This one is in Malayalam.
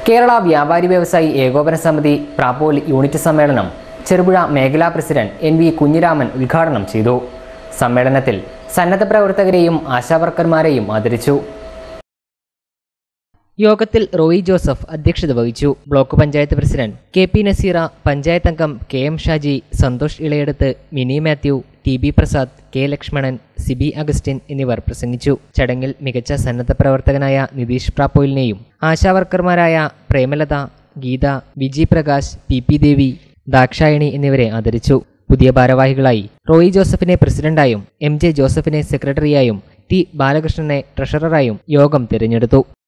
കേരള വ്യാപാരി വ്യവസായി ഏകോപന സമിതി പ്രാപ്പോലി യൂണിറ്റ് സമ്മേളനം ചെറുപുഴ മേഖലാ പ്രസിഡന്റ് എൻ വി കുഞ്ഞിരാമൻ ഉദ്ഘാടനം ചെയ്തു സമ്മേളനത്തിൽ സന്നദ്ധ പ്രവർത്തകരെയും ആശാവർക്കർമാരെയും ആദരിച്ചു യോഗത്തിൽ റോയി ജോസഫ് അധ്യക്ഷത വഹിച്ചു block panchayat president K P Naseera panchayat അംഗം K M Shaji Santhosh Elayadath Mini Mathew T B Prasad K Lakshmanan Siby Augustine എന്നിവർ പ്രസംഗിച്ചു ചടങ്ങിൽ മികച്ച സന്നദ്ധ പ്രവർത്തകനായ നിതീഷ് പ്രാപ്പോലിനെയും ആശാവർക്കർമാരായ പ്രേമലത ഗീത വിജി പ്രകാശ് പി പി ദേവി ദാക്ഷായണി എന്നിവരെ ആദരിച്ചു പുതിയ ഭാരവാഹികളായി റോയി ജോസഫിനെ പ്രസിഡന്റായും എം ജെ ജോസഫിനെ സെക്രട്ടറിയായും ടി ബാലകൃഷ്ണനെ ട്രഷററായും യോഗം തിരഞ്ഞെടുത്തു